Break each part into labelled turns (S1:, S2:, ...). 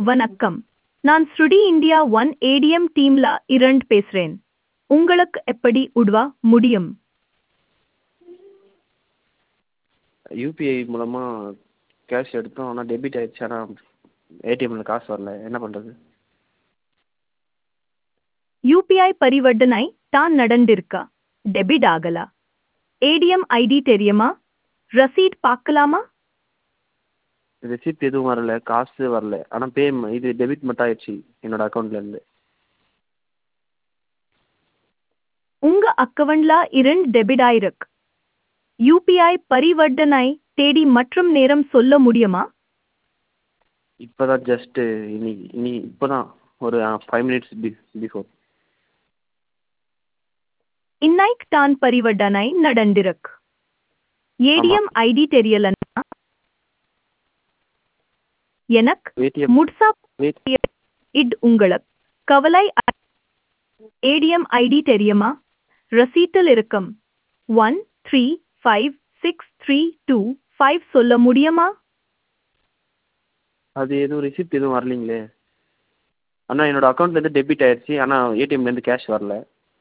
S1: வணக்கம் நான் ஸ்ருடி இந்தியா ஒன் ஏடிஎம் டீம்ல இரண்டு பேசுறேன் உங்களுக்கு எப்படி உதவ முடியும்
S2: யூபிஐ மூலமாக கேஷ் எடுத்தோம் ஆனால் டெபிட் ஆயிடுச்சு ஆனால் ஏடிஎம்மில் காசு வரல என்ன பண்ணுறது
S1: யூபிஐ பரிவர்த்தனை தான் நடந்திருக்கா டெபிட் ஆகல ஏடிஎம் ஐடி தெரியுமா ரசீட் பார்க்கலாமா
S2: ரெசிப்ட் எதுவும் வரல காசு வரல ஆனால் பே இது டெபிட் மட்டும் ஆயிடுச்சு என்னோட அக்கௌண்ட்லேருந்து
S1: உங்க அக்கவுண்ட்ல இரண்டு டெபிட் ஆயிருக்கு யூபிஐ பரிவர்த்தனை தேதி மற்றும் நேரம் சொல்ல முடியுமா
S2: இப்போ தான் ஜஸ்ட்டு இனி இனி இப்போ தான் ஒரு ஃபைவ் மினிட்ஸ் பி பிஃபோர்
S1: இன்னைக்கு தான் பரிவர்த்தனை நடந்திருக்கு ஏடிஎம் ஐடி தெரியலன்னா எனக்கு
S2: ஏடிஎம்
S1: முட்சா
S2: வெயிட்
S1: இட் உங்களுக்கு கவலை ஏடிஎம் ஐடி தெரியுமா ரசீட்டில் இருக்கும் one three five six three two five சொல்ல முடியுமா
S2: அது எதுவும் ரிசிப்ட் எதுவும் வரலீங்களே ஆனால் என்னோட அக்கௌண்ட்லேருந்து டெபிட் ஆயிடுச்சு ஆனால் ஏடிஎம்லேருந்து கேஷ் வரல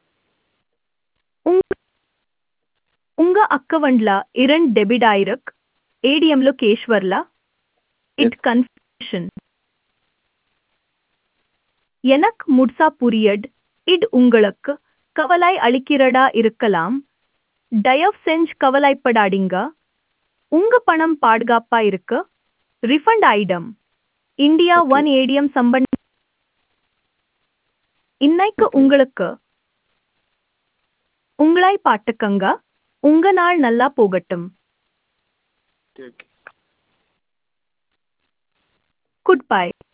S1: உங்க உங்க அக்கவுண்ட்ல இரண்டு டெபிட் ஆயிருக்கு ஏடிஎம்ல கேஷ் வரல இட் கன்ஃபியூஷன் எனக்கு முட்சா புரியட் இது உங்களுக்கு கவலை அளிக்கிறதா இருக்கலாம் தயவு செஞ்சு கவலைப்படாதீங்க உங்க பணம் பாதுகாப்பா இருக்கு refund item India
S2: Okay.
S1: One ATM சம்பந்த இன்னைக்கு
S2: Okay.
S1: உங்களுக்கு உங்களை பாட்டுக்கங்க உங்க நாள் நல்லா போகட்டும்
S2: ஓகே
S1: குட் பை